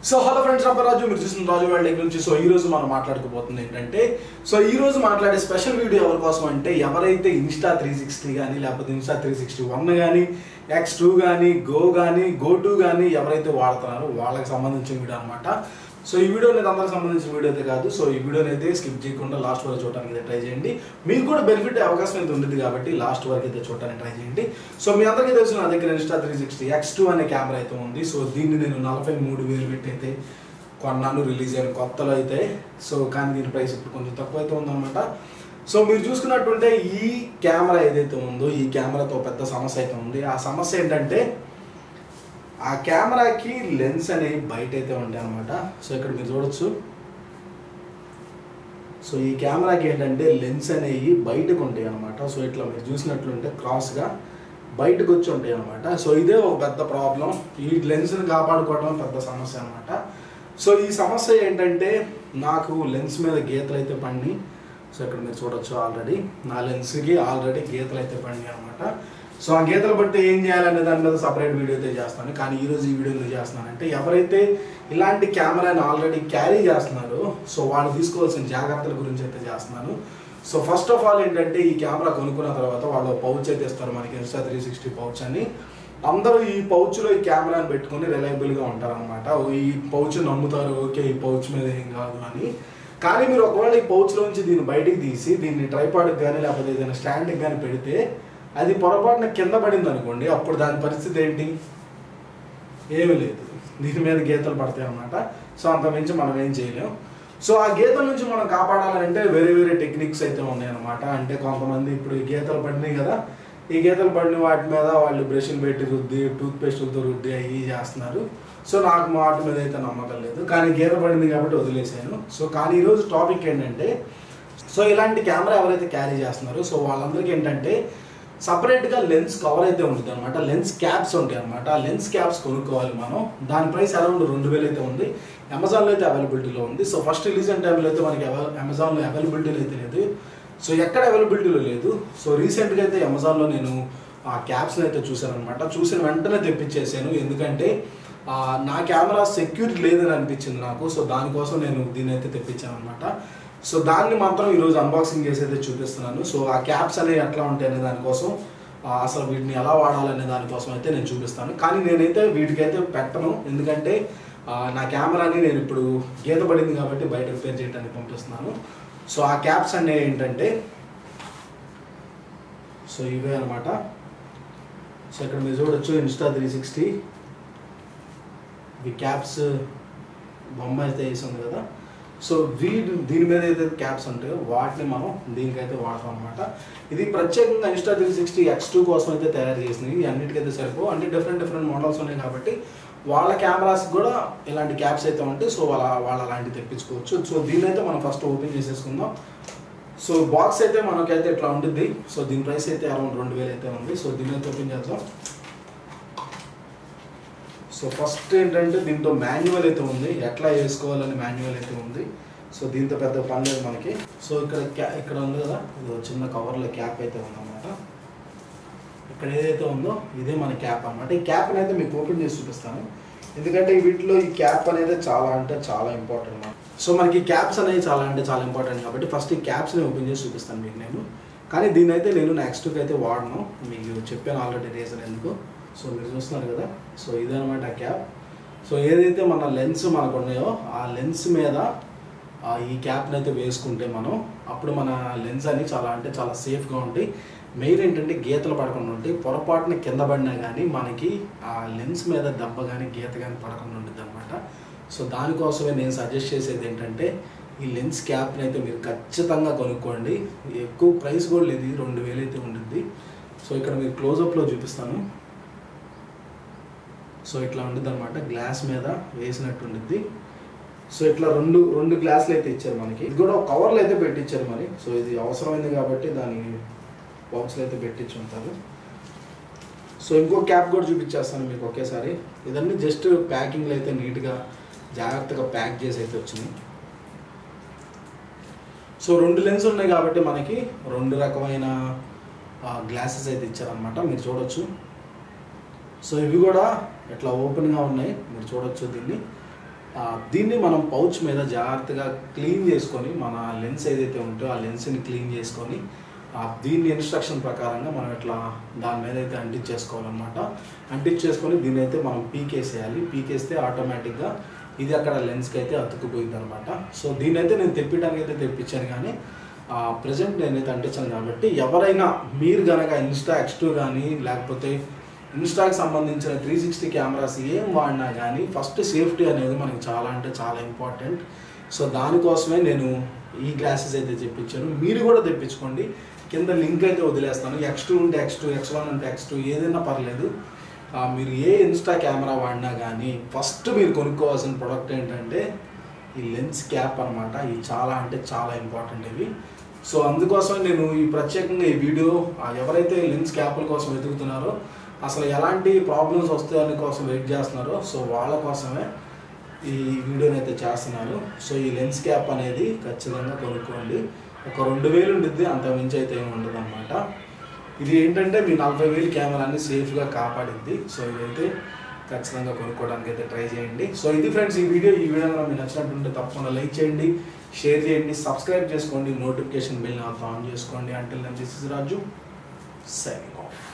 so hello friends నా పేరు రాజు మీరు చూసిన రాజు వాళ్ళ దగ్గర నుంచి సో ఈ రోజు మనం మాట్లాడుకోబోతుంది ఏంటంటే సో ఈ రోజు మాట్లాడే స్పెషల్ వీడియో ఎవరి కోసం అంటే ఎవరైతే ఇన్స్టా త్రీ సిక్స్టీ కానీ లేకపోతే ఇన్స్టా త్రీ సిక్స్టీ వన్ కానీ ఎక్స్ టూ కానీ గో కానీ గో టూ కానీ ఎవరైతే వాడుతున్నారో వాళ్ళకి సంబంధించిన వీడియో అనమాట సో ఈ వీడియో అనేది అందరికి సంబంధించిన వీడియో అయితే కాదు సో ఈ వీడియోని అయితే స్కిప్ చేయకుండా లాస్ట్ వరకు చూడడానికి అయితే ట్రై చేయండి మీకు కూడా బెనిఫిట్ అవకాశం అయితే ఉంటుంది కాబట్టి లాస్ట్ వరకు అయితే చూడడానికి ట్రై చేయండి సో మీ అందరికీ తెలుసు నా దగ్గర Insta three sixty X two అనే కెమెరా అయితే ఉంది సో దీన్ని నేను నలభై మూడు వేలు పెట్టి అయితే కొన్నాను రిలీజ్ అయిన కొత్తలో అయితే సో కానీ దీని ప్రైస్ ఇప్పుడు కొంచెం తక్కువ అయితే ఉందన్నమాట సో మీరు చూసుకున్నట్టుంటే ఈ కెమెరా ఏదైతే ఉందో ఈ కెమెరాతో పెద్ద సమస్య అయితే ఉంది ఆ సమస్య ఏంటంటే ఆ కెమెరాకి లెన్స్ అనేవి బయట అయితే ఉంటాయి అనమాట సో ఇక్కడ మీరు చూడొచ్చు సో ఈ కెమెరాకి ఏంటంటే లెన్స్ అనేవి బయటకు ఉంటాయి అనమాట సో ఇట్లా మీరు చూసినట్లుంటే క్రాస్గా బయటకు వచ్చి ఉంటాయి అనమాట సో ఇదే ఒక పెద్ద ప్రాబ్లం ఈ లెన్స్ని కాపాడుకోవడం పెద్ద సమస్య అనమాట సో ఈ సమస్య ఏంటంటే నాకు లెన్స్ మీద గీతలు అయితే పడినాయి సో ఇక్కడ మీరు చూడొచ్చు ఆల్రెడీ నా లెన్స్కి ఆల్రెడీ గీతలు అయితే పడినాయి అనమాట సో ఆ గీతలు బట్టి ఏం చేయాలనే దాని మీద సపరేట్ వీడియో అయితే చేస్తాను కానీ ఈరోజు ఈ వీడియో ఎందుకు చేస్తున్నానంటే ఎవరైతే ఇలాంటి కెమెరాని ఆల్రెడీ క్యారీ చేస్తున్నారో సో వాళ్ళు తీసుకోవాల్సిన జాగ్రత్తల గురించి అయితే చేస్తున్నాను సో ఫస్ట్ ఆఫ్ ఆల్ ఏంటంటే ఈ కెమెరా కొనుక్కున్న తర్వాత వాళ్ళు పౌచ్ అయితే ఇస్తారు మనకి ఇన్స్టా త్రీ సిక్స్టీ పౌచ్ అని అందరూ ఈ పౌచ్లో ఈ కెమెరాని పెట్టుకొని రిలయబుల్గా ఉంటారనమాట ఈ పౌచ్ నమ్ముతారు ఓకే ఈ పౌచ్ మీద ఏం కాదు అని కానీ మీరు ఒకవేళ ఈ పౌచ్లోంచి దీన్ని బయటికి తీసి దీన్ని ట్రైపాడ్కి కానీ లేకపోతే ఏదైనా స్టాండ్కి కానీ పెడితే అది పొరపాటున కింద పడింది అనుకోండి అప్పుడు దాని పరిస్థితి ఏంటి ఏమీ లేదు దీని మీద గీతలు పడతాయి అన్నమాట సో అంత మించి మనం ఏం చేయలేం సో ఆ గీతల నుంచి మనం కాపాడాలంటే వేరే వేరే టెక్నిక్స్ అయితే ఉన్నాయన్నమాట అంటే కొంతమంది ఇప్పుడు ఈ గీతలు పడినాయి కదా ఈ గీతలు పడిన వాటి మీద వాళ్ళు బ్రష్లు పెట్టి రుద్ది టూత్ పేస్టులతో రుద్ది అవి చేస్తున్నారు సో నాకు మా వాటి మీద అయితే నమ్మకం లేదు కానీ గీత పడింది కాబట్టి వదిలేసాను సో కానీ ఈరోజు టాపిక్ ఏంటంటే సో ఇలాంటి కెమెరా ఎవరైతే క్యారీ చేస్తున్నారో సో వాళ్ళందరికీ ఏంటంటే సపరేట్గా లెన్స్ కవర్ అయితే ఉంటుంది అనమాట లెన్స్ క్యాప్స్ ఉంటాయి అనమాట ఆ లెన్స్ క్యాప్స్ కొనుక్కోవాలి మనం దాని ప్రైస్ అరౌండ్ రెండు వేలు అయితే ఉంది అమెజాన్లో అయితే అవైలబిలిటీలో ఉంది సో ఫస్ట్ రిలీజ్ అయిన టైంలో అయితే మనకి అమెజాన్లో అవైలబిలిటీలో అయితే లేదు సో ఎక్కడ అవైలబిలిటీలో లేదు సో రీసెంట్గా అయితే అమెజాన్లో నేను ఆ క్యాప్స్ని అయితే చూశాను అనమాట చూసిన వెంటనే తెప్పించేసాను ఎందుకంటే ఆ, నా కెమెరా సెక్యూరిటీ లేదని అనిపించింది నాకు సో దానికోసం నేను దీన్ని అయితే తెప్పించాను అనమాట సో దాన్ని మాత్రం ఈరోజు అన్బాక్సింగ్ చేసి అయితే చూపిస్తున్నాను సో ఆ క్యాప్స్ అనేవి ఎట్లా ఉంటాయి అనే దానికోసం ఆ, అసలు వీటిని ఎలా వాడాలనే దానికోసం అయితే నేను చూపిస్తాను కానీ నేనైతే వీటికైతే పెట్టను ఎందుకంటే ఆ, నా కెమెరాని నేను ఇప్పుడు గీత పడింది కాబట్టి బయట రిపేర్ చేయడానికి పంపిస్తున్నాను సో ఆ క్యాప్స్ అనేవి ఏంటంటే సో ఇవే అనమాట సో ఇక్కడ మీరు చూడొచ్చు ఇన్స్టా త్రీ సిక్స్టీ ఈ క్యాప్స్ బొమ్మ అయితే వేసి ఉంది కదా సో వీటి దీని మీద అయితే క్యాప్స్ ఉంటాయో వాటిని మనం దీనికైతే వాడతాం అనమాట ఇది ప్రత్యేకంగా Insta three sixty X two కోసం అయితే తయారు చేసినవి ఇవి అన్నిటికైతే సరిపో అంటే డిఫరెంట్ డిఫరెంట్ మోడల్స్ ఉన్నాయి కాబట్టి వాళ్ళ కెమెరాస్ కూడా ఇలాంటి క్యాప్స్ అయితే ఉంటాయి సో వాళ్ళ వాళ్ళు అలాంటివి తెప్పించుకోవచ్చు సో దీన్ని అయితే మనం ఫస్ట్ ఓపెన్ చేసేసుకుందాం సో బాక్స్ అయితే మనకైతే ఇట్లా ఉంటుంది సో దీని ప్రైస్ అయితే అరౌండ్ రెండు వేలు అయితే ఉంది సో దీన్ని అయితే ఓపెన్ చేద్దాం సో ఫస్ట్ ఏంటంటే దీంట్లో మాన్యువల్ అయితే ఉంది ఎట్లా వేసుకోవాలని మాన్యువల్ అయితే ఉంది సో దీంతో పెద్ద పని లేదు మనకి సో ఇక్కడ క్యా ఇక్కడ ఉంది కదా ఇది ఒక చిన్న కవర్లో క్యాప్ అయితే ఉందన్నమాట ఇక్కడ ఏదైతే ఉందో ఇదే మన క్యాప్ అన్నమాట ఈ క్యాప్ని అయితే మీకు ఓపెన్ చేసి చూపిస్తాను ఎందుకంటే వీటిలో ఈ క్యాప్ అనేది చాలా అంటే చాలా ఇంపార్టెంట్ అన్నమాట సో మనకి క్యాప్స్ అనేవి చాలా అంటే చాలా ఇంపార్టెంట్ కాబట్టి ఫస్ట్ ఈ క్యాప్స్ని ఓపెన్ చేసి చూపిస్తాను మీకు నేను కానీ దీని అయితే నేను నెక్స్ట్కి అయితే వాడను మీకు చెప్పాను ఆల్రెడీ రీజన్ ఎందుకు సో మీరు చూస్తున్నారు కదా సో ఇదనమాట ఆ క్యాప్ సో ఏదైతే మన లెన్స్ మనకు ఉన్నాయో ఆ లెన్స్ మీద ఆ ఈ క్యాప్ని అయితే వేసుకుంటే మనం అప్పుడు మన లెన్స్ అని చాలా అంటే చాలా సేఫ్గా ఉంటాయి మెయిన్ ఏంటంటే గీతలు పడకుండా ఉంటాయి పొరపాటున కింద పడినా కానీ మనకి ఆ లెన్స్ మీద దెబ్బ కానీ గీత కానీ పడకుండా ఉంటుంది అనమాట సో దానికోసమే నేను సజెస్ట్ చేసేది ఏంటంటే ఈ లెన్స్ క్యాప్ని అయితే మీరు ఖచ్చితంగా కొనుక్కోండి ఎక్కువ ప్రైస్ కూడా లేదు ఇది రెండు వేలు అయితే ఉంటుంది సో ఇక్కడ మీరు క్లోజప్లో చూపిస్తాను సో ఇట్లా ఉంటుంది అనమాట గ్లాస్ మీద వేసినట్టు ఉండిద్ది సో ఇట్లా రెండు రెండు గ్లాసులు అయితే ఇచ్చారు మనకి ఇది కూడా ఒక కవర్లు అయితే పెట్టించారు మరి సో ఇది అవసరమైంది కాబట్టి దాని బాక్స్లో అయితే పెట్టించి ఉంటారు సో ఇంకో క్యాప్ కూడా చూపించేస్తాను మీకు ఒకేసారి ఇదన్నీ జస్ట్ ప్యాకింగ్లో అయితే నీట్గా జాగ్రత్తగా ప్యాక్ చేసి అయితే వచ్చింది సో రెండు లెన్స్ ఉన్నాయి కాబట్టి మనకి రెండు రకమైన గ్లాసెస్ అయితే ఇచ్చారనమాట మీరు చూడొచ్చు సో ఇవి కూడా ఇట్లా ఓపెన్గా ఉన్నాయి మీరు చూడొచ్చు దీన్ని ఆ, దీన్ని మనం పౌచ్ మీద జాగ్రత్తగా క్లీన్ చేసుకొని మన లెన్స్ ఏదైతే ఉంటో ఆ లెన్స్ని క్లీన్ చేసుకొని ఆ, దీన్ని ఇన్స్ట్రక్షన్ ప్రకారంగా మనం ఇట్లా దాని మీద అయితే అంటించేసుకోవాలన్నమాట అంటించేసుకొని దీన్ని అయితే మనం పీకేసేయాలి పీకేస్తే ఆటోమేటిక్గా ఇది అక్కడ లెన్స్కి అయితే అతుక్కుపోయింది అనమాట సో దీన్ని అయితే నేను తెప్పించడానికి అయితే తెప్పించాను కానీ ప్రజెంట్ నేనైతే అంటించాను కాబట్టి ఎవరైనా మీరు కనుక ఇన్స్టా ఎక్స్ టూ కానీ లేకపోతే ఇన్స్టాకి సంబంధించిన త్రీ సిక్స్టీ కెమెరాస్ ఏం వాడినా కానీ ఫస్ట్ సేఫ్టీ అనేది మనకి చాలా అంటే చాలా ఇంపార్టెంట్ సో దానికోసమే నేను ఈ గ్లాసెస్ అయితే తెప్పించాను మీరు కూడా తెప్పించుకోండి కింద లింక్ అయితే వదిలేస్తాను ఎక్స్ టూ ఉంటే ఎక్స్ టూ ఎక్స్ వన్ ఉంటే ఎక్స్ టూ ఏదైనా పర్లేదు ఆ, మీరు ఏ ఇన్స్టా కెమెరా వాడినా కానీ ఫస్ట్ మీరు కొనుక్కోవాల్సిన ప్రోడక్ట్ ఏంటంటే ఈ లెన్స్ క్యాప్ అనమాట ఇది చాలా అంటే చాలా ఇంపార్టెంట్ ఇవి సో అందుకోసం నేను ఈ ప్రత్యేకంగా ఈ వీడియో ఆ, ఎవరైతే లెన్స్ క్యాప్ల కోసం వెతుకుతున్నారో అసలు ఎలాంటి ప్రాబ్లమ్స్ వస్తాయని కోసం వెయిట్ చేస్తున్నారో సో వాళ్ళ కోసమే ఈ వీడియోని అయితే చేస్తున్నాను సో ఈ లెన్స్ క్యాప్ అనేది ఖచ్చితంగా కొనుక్కోండి ఒక రెండు వేలు ఉండిద్ది అంత మించి అయితే ఏమి ఉండదు అనమాట ఇది ఏంటంటే మీ నలభై వేలు కెమెరాని సేఫ్గా కాపాడింది సో ఇదైతే ఖచ్చితంగా కొనుక్కోవడానికి అయితే ట్రై చేయండి సో ఇది ఫ్రెండ్స్ ఈ వీడియో ఈ వీడియో కనుక మీకు నచ్చినట్టుంటే తప్పకుండా లైక్ చేయండి షేర్ చేయండి సబ్స్క్రైబ్ చేసుకోండి నోటిఫికేషన్ బిల్ ఆన్ చేసుకోండి అంటే this is Raju signing of